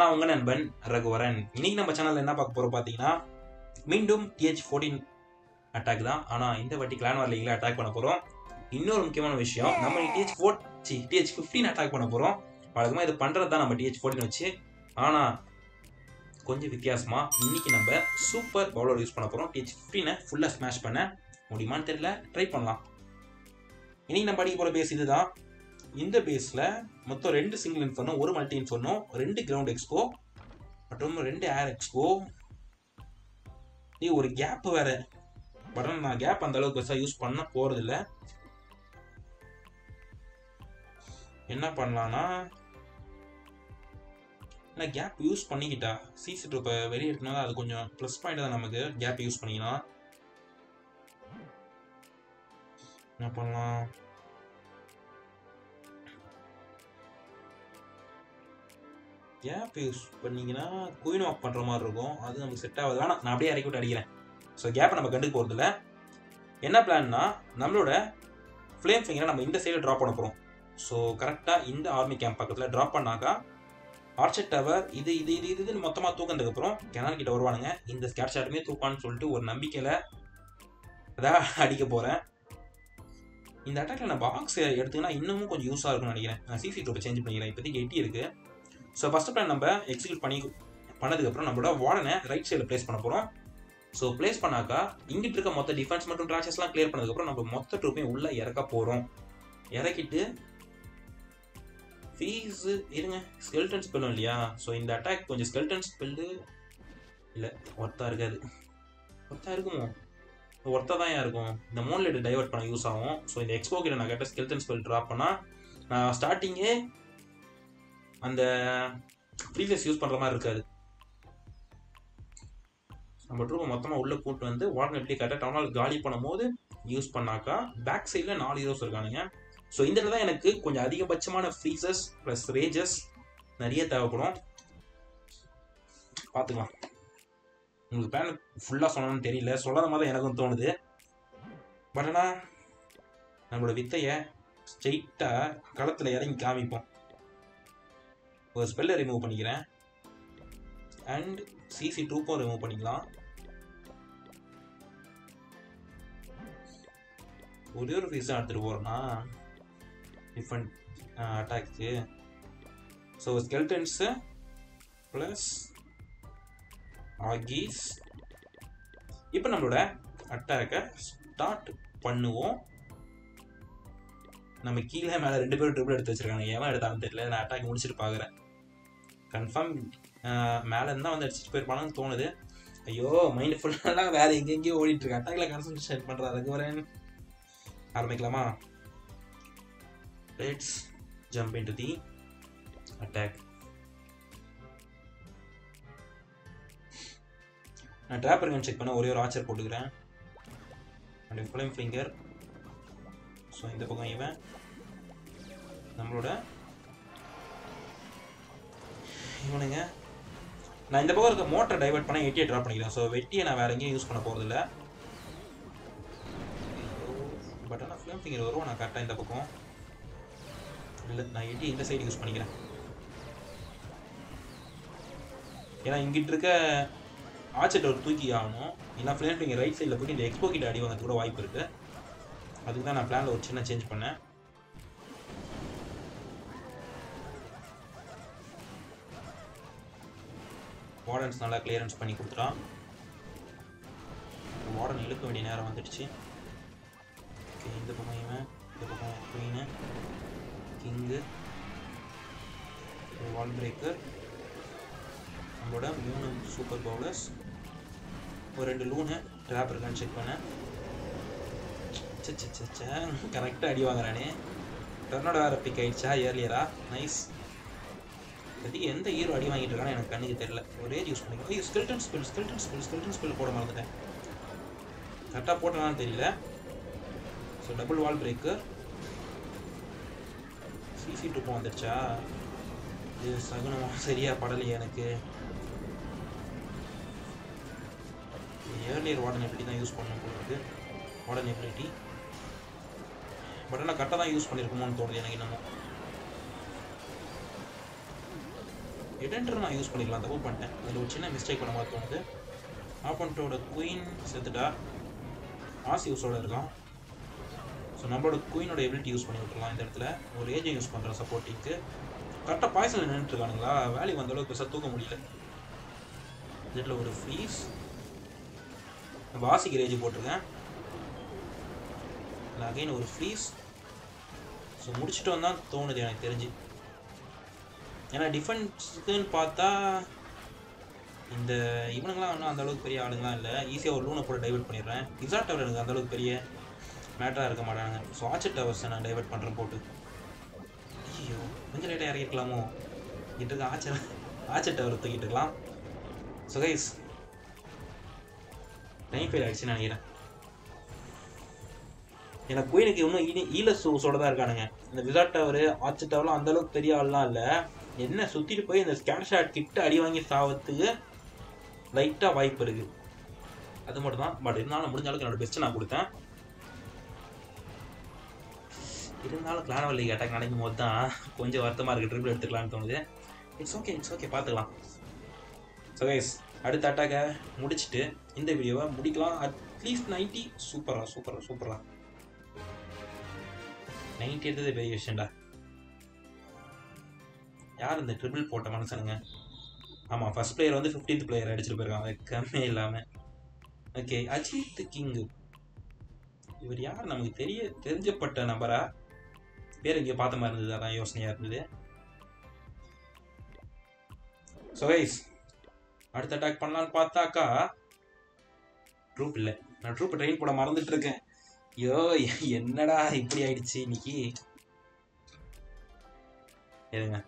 நான் உங்க நண்பன் ரகுவரன் இன்னைக்கு நம்ம சேனல்ல என்ன பார்க்க போறோம் பார்த்தீங்கன்னா மீண்டும் டிஹெச் ஃபோர்டீன் அட்டாக் தான் ஆனா இந்த வாட்டி கிளான் வார் லீக்ல அட்டாக் பண்ண போறோம் இன்னொரு முக்கியமான விஷயம் நம்ம DH four C DH fifteen attack பண்ண போறோம் வழக்கமா இது பண்றது தான் நம்ம டிஹெச் ஃபோர்டீன் வச்சு ஆனா கொஞ்சம் வித்தியாசமா இன்னைக்கு நம்ம சூப்பர் பவுலர் யூஸ் பண்ண போறோம் டிஹெச் ஃபிஃப்டீனை ஃபுல்லா ஸ்மாஷ் பண்ண முடியுமான்னு தெரியல ட்ரை பண்ணலாம் இன்னைக்கு நம்ம படிக்க போற பேஸ் இதுதான் இந்த பேஸ்ல மொத்தம் ரெண்டு சிங்கிள் இன்ஃபர்னோ ஒரு மல்டி இன்ஃபர்னோ ரெண்டு கிரவுண்ட் எக்ஸ்போ மற்றும் ரெண்டு ஏர் எக்ஸ்போ நீ ஒரு கேப் வேற பட் ஆனா நான் கேப் அந்த அளவுக்கு பெருசாக யூஸ் பண்ண போறது இல்ல என்ன பண்ணலாம்னா நான் கேப் யூஸ் பண்ணிக்கிட்டா சிசி இப்போ வெளியே எடுத்தனால அது கொஞ்சம் ப்ளஸ் பாயிண்ட் தான் நமக்கு கேப் யூஸ் பண்ணிக்கலாம் என்ன பண்ணலாம் கேப் யூஸ் பண்ணீங்கன்னா குயின் ஆஃப் பண்ணுற மாதிரி இருக்கும் அது நமக்கு செட் ஆகுது வேணாம் நான் அப்படியே இறக்கி விட்டு அடிக்கிறேன் ஸோ கேப்பை நம்ம கண்டுக்க போகிறதில்ல என்ன பிளான்னா நம்மளோட ஃப்ளேம் ஃபிங்கரை நம்ம இந்த சைடு ட்ராப் பண்ண போகிறோம் ஸோ கரெக்டாக இந்த ஆர்மி கேம்ப் பக்கத்தில் ட்ராப் பண்ணாக்கா ஆர்ச்சர் டவர் இது இது இது இது இது மொத்தமாக தூக்கினதுக்கப்புறம் கிணறு கிட்ட வருவானுங்க இந்த ஸ்கேட் ஷாட்டுமே தூக்கான்னு சொல்லிட்டு ஒரு நம்பிக்கையில் அதான் அடிக்க போகிறேன் இந்த அட்டாக்ல நான் பாக்ஸ் எடுத்தீங்கன்னா இன்னமும் கொஞ்சம் யூஸாக இருக்கும்னு நினைக்கிறேன் நான் சிசி டூப்பை சேஞ்ச் பண்ணிக்கிறேன் இப்போதைக்கு எட்டி இருக்குது ஸோ ஃபஸ்ட் பிளான் நம்ம எக்ஸிக்யூட் பண்ணி பண்ணதுக்கப்புறம் நம்மளோட வார்டனை ரைட் சைடில் ப்ளேஸ் பண்ண போகிறோம் ஸோ ப்ளேஸ் பண்ணாக்கா இங்கிட்டு இருக்க மொத்த டிஃபென்ஸ் மற்றும் ட்ராச்சஸ்லாம் கிளியர் பண்ணதுக்கப்புறம் நம்ம மொத்த ட்ரூப்பையும் உள்ளே இறக்க போகிறோம் இறக்கிட்டு ஃபீஸ் இருங்க ஸ்கெல்டன் ஸ்பெல்லும் இல்லையா ஸோ இந்த அட்டாக் கொஞ்சம் ஸ்கெல்டன் ஸ்பெல்லு இல்லை ஒர்த்தா இருக்காது ஒர்த்தா இருக்குமோ ஒர்த்தா தான் இருக்கும் இந்த மூன்லைட் டைவர்ட் பண்ண யூஸ் ஆகும் ஸோ இந்த எக்ஸ்போ கிட்ட நான் கேட்ட ஸ்கெல்டன் ஸ்பெல் ட்ராப் பண்ணால் நான் ஸ்டார்டிங்கே அந்த ப்ரீவியஸ் யூஸ் பண்ணுற மாதிரி இருக்காது நம்ம ட்ரூப்பை மொத்தமாக உள்ளே கூட்டு வந்து வாட்டர் எப்படி கரெக்டாக டவுனால் காலி பண்ணும்போது யூஸ் பண்ணாக்கா பேக் சைடில் நாலு ஹீரோஸ் இருக்கானுங்க ஸோ இந்த இடத்துல தான் எனக்கு கொஞ்சம் அதிகபட்சமான ஃப்ரீசஸ் ப்ளஸ் ரேஜஸ் நிறைய தேவைப்படும் பார்த்துக்கலாம் உங்களுக்கு பிளான் ஃபுல்லாக சொல்லணும்னு தெரியல சொல்லாத மாதிரி எனக்கும் தோணுது பட் ஆனால் நம்மளோட வித்தையை ஸ்ட்ரெயிட்டாக களத்தில் இறங்கி காமிப்போம் ஒரு ஸ்பெல்லை ரிமூவ் பண்ணிக்கிறேன் அண்ட் சிசி டூப்பும் ரிமூவ் பண்ணிக்கலாம் ஒரே ஒரு ஃபீஸ் தான் எடுத்துகிட்டு போகிறோன்னா different attacks so skeletons plus ஆகீஸ் இப்போ நம்மளோட அட்டாக்கை ஸ்டார்ட் பண்ணுவோம் நம்ம கீழே மேலே ரெண்டு பேரும் ட்ரிபிள் எடுத்து வச்சிருக்காங்க எவன் எடுத்தாலும் தெரியல நான் அட்டாக் முடிச்சுட்டு பார்க்குறேன் கன்ஃபார்ம் மேலே இருந்தால் வந்து அடிச்சுட்டு போயிருப்பானு தோணுது ஐயோ மைண்ட் ஃபுல்லாக வேற எங்கெங்கேயோ ஓடிட்டு இருக்கு அட்டாக்ல கான்சன்ட்ரேட் பண்ணுறேன் அதுக்கு வரேன் ஆரம்பிக்கலாமா let's jump in to the attack நான் ட்ராப் இருக்கான்னு செக் பண்ண ஒரே ஒரு ஆச்சர் போட்டுக்கிறேன் அண்ட் ஃப்ளேம் ஃபிங்கர் ஸோ இந்த பக்கம் இவன் நம்மளோட இவனுங்க நான் இந்த பக்கம் இருக்க மோட்டரை டைவர்ட் பண்ண எட்டியை ட்ராப் பண்ணிக்கிறேன் ஸோ வெட்டியை நான் வேற எங்கேயும் யூஸ் பண்ண போகிறதில்ல பட் ஆனால் ஃப்ளேம் ஃபிங்கர் வரும் நான் கரெக்டாக இந்த பக்கம் இல்லை நான் எட்டி இந்த சைடு யூஸ் பண்ணிக்கிறேன் ஏன்னா இங்கிட்டு இருக்க ஆச்சட் ஒரு தூக்கி ஆகணும் இல்லை ஃப்ளேம் ஃபிங்கர் ரைட் சைடில் போயிட்டு இந்த எக்ஸ்போ கிட்ட அடி வாங்கிறது கூட வாய்ப்பு இருக்குது அதுக்கு தான் நான் பிளானில் ஒரு சின்ன சேஞ்ச் பண்ணேன் வார்டன்ஸ் நல்லா கிளியரன்ஸ் பண்ணி கொடுத்துட்டான் வார்டன் இழுக்க வேண்டிய நேரம் வந்துடுச்சு ஓகே இந்த பக்கம் இவன் இந்த பக்கம் குயினு கிங்கு வால் பிரேக்கர் நம்மளோட மூணு சூப்பர் பவுலர்ஸ் ஒரு ரெண்டு லூனு ட்ராப் இருக்கான்னு செக் பண்ணேன் கரெக்டாக அடி வாங்குறானே டர்னோட வேற பிக் ஆயிடுச்சா ஏர்லியரா நைஸ் இப்போதைக்கு எந்த ஹீரோ அடி வாங்கிட்டு இருக்கானோ எனக்கு கண்ணுக்கு தெரியல ஒரே யூஸ் பண்ணிக்கலாம் ஐயோ skeleton spell skeleton spell skeleton spell போட மறந்துட்டேன் கரெக்டாக போட்டனான்னு தெரியல ஸோ டபுள் வால் பிரேக்கர் சிசி டூப்பம் வந்துடுச்சா இது சகுனமாக சரியா படலையே எனக்கு ஏர்லியர் வார்டன் எபிலிட்டி தான் யூஸ் பண்ண போல இருக்கு வார்டன் எபிலிட்டி பட் ஆனால் கரெக்டாக தான் யூஸ் பண்ணியிருக்குமோன்னு தோணுது எனக்கு என்னமோ எடென்டர் நான் யூஸ் பண்ணிக்கலாம் தப்பு பண்ணிட்டேன் அதில் ஒரு சின்ன மிஸ்டேக் பண்ண மாதிரி தோணுது ஆப்பன்ட்டோட குயின் செத்துட்டா ஆஸ் யூஸோட இருக்கான் ஸோ நம்மளோட குயினோட எபிலிட்டி யூஸ் பண்ணி விட்டுலாம் இந்த இடத்துல ஒரு ஏஜை யூஸ் பண்ணுறேன் சப்போர்ட்டிங்க்கு கரெக்டாக பாய்சனில் நின்றுட்டு இருக்கானுங்களா வேலி வந்த அளவுக்கு பெருசாக தூக்க முடியல இதில் ஒரு ஃப்ரீஸ் நம்ம ஆசிக்கு ரேஜ் போட்டிருக்கேன் அகைன் ஒரு ஃப்ரீஸ் ஸோ முடிச்சுட்டு வந்தான் தோணுது எனக்கு தெரிஞ்சு ஏன்னா டிஃபென்ஸுக்குன்னு பார்த்தா இந்த இவனுங்களாம் ஒன்றும் அந்த அளவுக்கு பெரிய ஆளுங்களாம் இல்லை ஈஸியாக ஒரு லூனை போட்டு டைவர்ட் பண்ணிடுறேன் இசாட் டவர் எனக்கு அந்த அளவுக்கு பெரிய மேட்டராக இருக்க மாட்டாங்க ஸோ ஆச்சர் டவர்ஸை நான் டைவர்ட் பண்ணுறேன் போட்டு ஐயோ கொஞ்சம் லேட்டாக இறக்கிருக்கலாமோ கிட்ட இருக்க ஆச்சர் ஆச்சர் டவர் தூக்கிட்டு இருக்கலாம் ஸோ கைஸ் டைம் ஃபெயில் ஆயிடுச்சுன்னு நினைக்கிறேன் எனக்கு குயினுக்கு இன்னும் ஈ ஈல சூஸோட தான் இருக்கானுங்க இந்த விசாட் டவர் ஆச்சர் டவர்லாம் அந்த அளவுக்கு பெரிய ஆள்லாம் இல்லை என்ன சுற்றிட்டு போய் இந்த ஸ்கேன் ஷாட் கிட்ட அடி வாங்கி சாவத்துக்கு லைட்டாக வாய்ப்பு இருக்கு அது மட்டும் தான் பட் இருந்தாலும் முடிஞ்ச அளவுக்கு என்னோட பெஸ்ட்டை நான் கொடுத்தேன் இருந்தாலும் கிளானவல் லீக் அட்டாக் நடக்கும் போது தான் கொஞ்சம் வருத்தமாக இருக்குது ட்ரிபிள் எடுத்துக்கலாம்னு தோணுது இட்ஸ் ஓகே இட்ஸ் ஓகே பார்த்துக்கலாம் ஸோ கைஸ் அடுத்த அட்டாக்கை முடிச்சுட்டு இந்த வீடியோவை முடிக்கலாம் அட்லீஸ்ட் நைன்ட்டி சூப்பரா சூப்பரா சூப்பரா நைன்ட்டி எடுத்தது பெரிய விஷயம்டா யார் இந்த ட்ரிபிள் போட்ட மனுஷனுங்க ஆமாம் ஃபர்ஸ்ட் பிளேயர் வந்து ஃபிஃப்டீன்த் பிளேயர் அடிச்சுட்டு போயிருக்காங்க கம்மியே இல்லாமல் ஓகே அஜித் கிங்கு இவர் யார் நமக்கு தெரிய தெரிஞ்சப்பட்ட நபரா பேர் எங்கேயோ பார்த்த மாதிரி இருந்தது அதான் யோசனையாக இருந்தது ஸோ கைஸ் அடுத்த அட்டாக் பண்ணலான்னு பார்த்தாக்கா ட்ரூப் இல்லை நான் ட்ரூப் ட்ரெயின் போட மறந்துட்டு இருக்கேன் ஐயோ என்னடா இப்படி ஆயிடுச்சு இன்னைக்கு இருங்க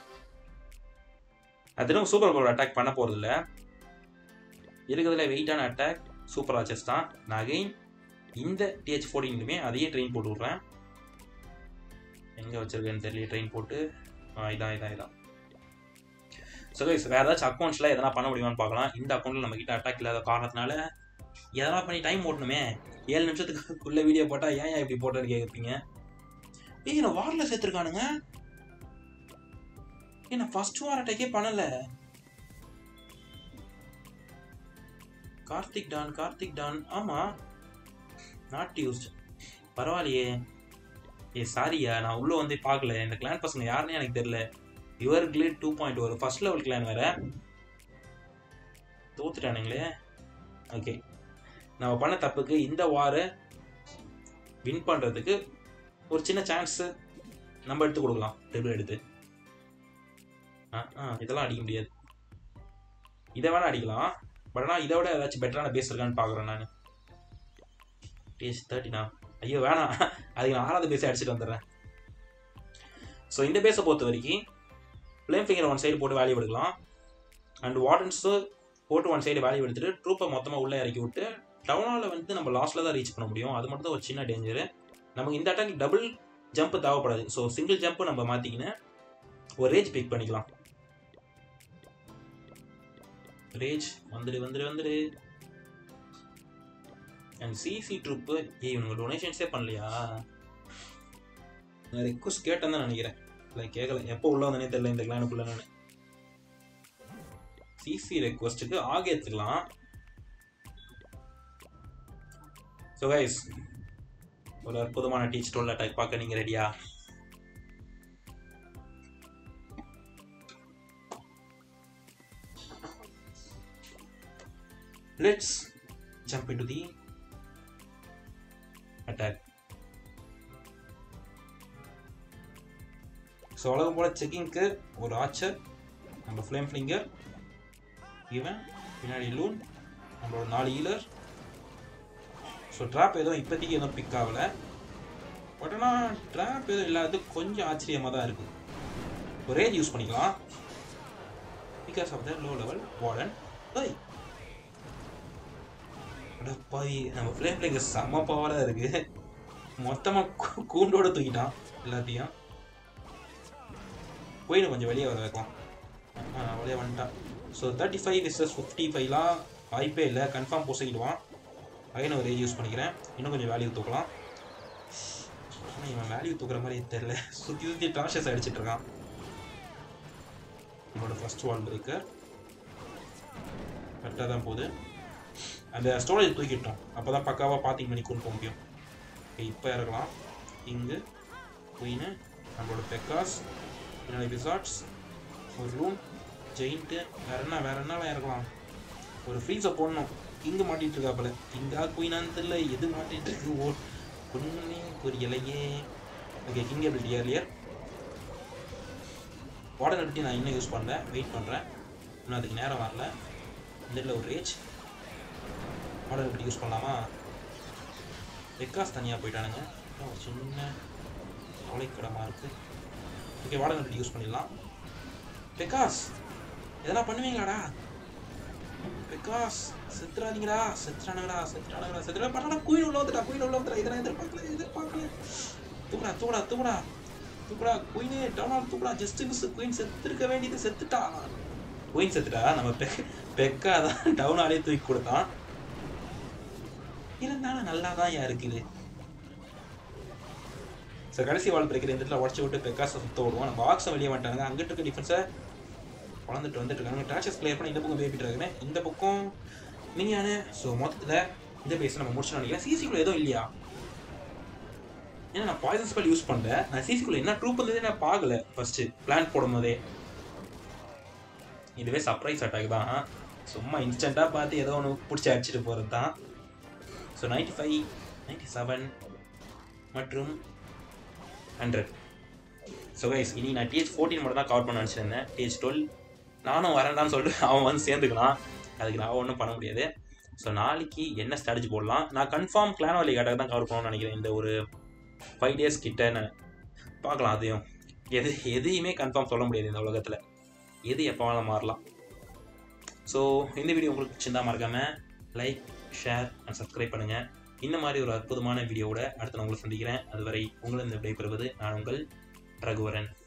அது சூப்பர் பவர் அட்டாக் பண்ண போறது இல்ல இருக்கிறதுல வெயிட்டான அட்டாக் சூப்பர் ஆச்சஸ் தான் நான் அகைன் இந்த டிஹெச் ஃபோர்டீன்லுமே அதையே ட்ரெயின் போட்டு விட்றேன் எங்கே வச்சிருக்கேன்னு தெரியல ட்ரெயின் போட்டு ஆ, இதான் இதான் இதான் ஸோ கைஸ் வேறு ஏதாச்சும் அக்கௌண்ட்ஸில் எதனா பண்ண முடியுமான்னு பார்க்கலாம் இந்த அக்கௌண்ட்டில் நம்மக்கிட்ட அட்டாக் இல்லாத காரணத்தினால எதனா பண்ணி டைம் ஓட்டணுமே ஏழு நிமிஷத்துக்குள்ள வீடியோ போட்டால் ஏன் ஏன் இப்படி போட்டேன்னு கேட்குறீங்க ஏய் நான் வாரில் சேர்த்துருக்கானுங்க ஏய் நான் ஃபர்ஸ்ட் வார் அட்டாக்கே பண்ணல கார்த்திக் டான் கார்த்திக் டான் ஆமா நாட் யூஸ்ட் பரவாயில்லையே ஏ சாரியா நான் உள்ள வந்து பார்க்கல இந்த கிளான் பசங்க யாருன்னே எனக்கு தெரியல யுவர் கிளேட் டூ பாயிண்ட் ஒரு ஃபர்ஸ்ட் லெவல் கிளான் வேற தோத்துட்டானுங்களே ஓகே நம்ம பண்ண தப்புக்கு இந்த வாரை வின் பண்றதுக்கு ஒரு சின்ன சான்ஸ் நம்ம எடுத்து கொடுக்கலாம் டேபிள் எடுத்து ஆ ஆ இதெல்லாம் அடிக்க முடியாது இதை வேணா அடிக்கலாம் பட் ஆனால் இதை விட ஏதாச்சும் பெட்டரான பேஸ் இருக்கான்னு பார்க்குறேன் நான் டேஸ் தேர்ட்டினா ஐயோ வேணாம் அதுக்கு நான் ஆறாவது பேஸை அடிச்சுட்டு வந்துடுறேன் ஸோ இந்த பேஸை பொறுத்த வரைக்கும் ஃப்ளேம் ஃபிங்கர் ஒன் சைடு போட்டு வேல்யூ எடுக்கலாம் அண்ட் வார்டன்ஸு போட்டு ஒன் சைடு வேல்யூ எடுத்துட்டு ட்ரூப்பை மொத்தமாக உள்ளே இறக்கி விட்டு டவுனால் வந்து நம்ம லாஸ்ட்டில் தான் ரீச் பண்ண முடியும் அது மட்டும் தான் ஒரு சின்ன டேஞ்சரு நமக்கு இந்த அட்டாக் டபுள் ஜம்ப் தேவைப்படாது ஸோ சிங்கிள் ஜம்ப் நம்ம மாற்றிக்கின்னு ஒரு ரேஜ் பிக் பண்ணிக்கலாம் ரேஜ் வந்துடு வந்துடு வந்துடு அண்ட் சிசி ட்ரூப்பு ஏய் இவங்க டொனேஷன்ஸே பண்ணலையா நான் ரெக்வஸ்ட் கேட்டேன்னு தான் நினைக்கிறேன் இல்லை கேட்கல எப்போ உள்ள வந்தனே தெரியல இந்த கிளானுக்குள்ள நான் சிசி ரெக்வஸ்ட்டுக்கு ஆக எடுத்துக்கலாம் ஸோ கைஸ் ஒரு அற்புதமான டீச் டோல் அட்டாக் பார்க்க நீங்கள் ரெடியா let's jump into the attack so அழகு போல செக்கிங்க்கு ஒரு ஆச்சர் நம்ம ஃப்ளேம் ஃபிளிங்கர் இவன் பின்னாடி லூன் நம்மளோட நாலு ஈலர் ஸோ ட்ராப் எதுவும் இப்போதைக்கு எதுவும் பிக் ஆகலை பட் ஆனால் ட்ராப் எதுவும் இல்லாதது கொஞ்சம் ஆச்சரியமாக தான் இருக்குது ஒரு ரேஞ்ச் யூஸ் பண்ணிக்கலாம் because of the low level warden ஐய் அடப்பாவி நம்ம ஃப்ளேம் ஃபிளிங்கர் செம்ம பவராக இருக்குது மொத்தமாக கூண்டோட தூக்கிட்டான் எல்லாத்தையும் போயின்னு கொஞ்சம் வெளியே வர வைக்கலாம் ஆ, வெளியே வந்துட்டான் so thirty five versus fifty ஃபைவ்லாம் வாய்ப்பே இல்லை கன்ஃபார்ம் பொசைடுவான் அகைன் ஒரு ரேஜ் யூஸ் பண்ணிக்கிறேன் இன்னும் கொஞ்சம் வேல்யூ தூக்கலாம் ஆனால் இவன் வேல்யூ தூக்குற மாதிரி தெரியல சுற்றி சுற்றி டாஷஸ் அடிச்சிட்டு இருக்கான் நம்மளோட ஃபர்ஸ்ட் வால் பிரேக்கர் கரெக்டாக தான் போகுது அந்த ஸ்டோரேஜ் தூக்கிட்டோம் அப்போ தான் பக்காவாக பார்த்திங் பண்ணி கொண்டு போக முடியும் இப்போ இறக்கலாம் இங்கு குயினு நம்மளோட பெக்காஸ் பின்னாடி ரிசார்ட்ஸ் ஒரு ரூம் ஜெயிண்ட்டு வேற என்ன வேற என்னலாம் இறக்கலாம் ஒரு ஃப்ரீஸை போடணும் கிங்கு மாட்டிட்டு இருக்காப்புல கிங்கா குயினான்னு தெரியல எது மாட்டிட்டு இருக்கு ஓ ஒன்றுமே புரியலையே okay king ability earlier water ability நான் இன்னும் யூஸ் பண்ணல வெயிட் பண்ணுறேன் இன்னும் அதுக்கு நேரம் வரல இந்த இடத்துல ஒரு ரேஜ் வாட்டர் எபிலிட்டி யூஸ் பண்ணலாமா வெக்காஸ் தனியாக போயிட்டானுங்க அதான் ஒரு சின்ன கவலைக்கிடமாக இருக்குது ஓகே வாட்டர் எபிலிட்டி யூஸ் பண்ணிடலாம் வெக்காஸ் எதனா பண்ணுவீங்களாடா பிகாஸ் செத்துறாதீங்கடா செத்துறானுங்கடா செத்துறானுங்கடா செத்துறா பண்ணடா குயில் உள்ள வந்துடா குயில் உள்ள வந்துடா இதெல்லாம் எதிர்பார்க்கல எதிர்பார்க்கல தூக்குடா தூக்குடா தூக்குடா தூக்குடா குயினே டவுனால் தூக்குடா ஜஸ்ட் மிஸ் குயின் செத்துருக்க வேண்டியது செத்துட்டா குயின் செத்துட்டா நம்ம பெ பெக்கா தான் டவுனாலே தூக்கி கொடுத்தான் இருந்தாலும் நல்லா தான் யா இருக்குது ஸோ கடைசி வால் பிரேக்கர் இந்த இடத்துல உடச்சி விட்டு பெக்காஸை சுத்த விடுவோம் நம்ம பாக்ஸை வெளியே வந்துட்டாங்க அங்கிட்டு இருக்க டிஃபென்ஸை வளர்ந்துட்டு வந்துட்டு இருக்காங்க ட்ராச்சஸ் கிளியர் பண்ணி இந்த பக்கம் பேபி ட்ராகனு இந்த பக்கம் மினியானு ஸோ மொத்தத்தில் இந்த பேஸ் நம்ம முடிச்சு நினைக்கிறேன் சிசிக்குள்ள எதுவும் இல்லையா ஏன்னா நான் பாய்சன் ஸ்பெல் யூஸ் பண்ணேன் நான் சிசிக்குள்ள என்ன ட்ரூப் இருந்ததே நான் பார்க்கல ஃபர்ஸ்ட் பிளான் போடும் போதே இதுவே சர்ப்ரைஸ் அட்டாக் தான் சும்மா இன்ஸ்டண்ட்டாக பார்த்து ஏதோ ஒன்று பிடிச்சி அடிச்சுட்டு போகிறது தான் so ninety five ninety seven மற்றும் ஹண்ட்ரட் ஸோ கைஸ் இனி நான் டிஹெச் ஃபோர்டீன் மட்டும் தான் கவர் பண்ண நினச்சிருந்தேன் டிஹெச் டுவெல் நானும் வரேன்டான்னு சொல்லிட்டு அவன் வந்து சேர்ந்துக்கலாம் அதுக்கு நான் ஒன்றும் பண்ண முடியாது ஸோ நாளைக்கு என்ன ஸ்ட்ராட்டஜி போடலாம் நான் கன்ஃபார்ம் கிளான் வேலி காட்டாக தான் கவர் பண்ணணும்னு நினைக்கிறேன் இந்த ஒரு ஃபைவ் டேஸ் கிட்ட நான் பார்க்கலாம் அதையும் எது எதையுமே கன்ஃபார்ம் சொல்ல முடியாது இந்த உலகத்தில் எது எப்போ வேணாலும் மாறலாம் ஸோ இந்த வீடியோ உங்களுக்கு பிடிச்சிருந்தா மறக்காமல் லைக் ஷேர் அண்ட் சப்ஸ்கிரைப் பண்ணுங்கள் இந்த மாதிரி ஒரு அற்புதமான வீடியோவோட அடுத்து நான் உங்களை சந்திக்கிறேன் அதுவரை உங்களிடம் விடைபெறுவது நான் உங்கள் ரகுவரன்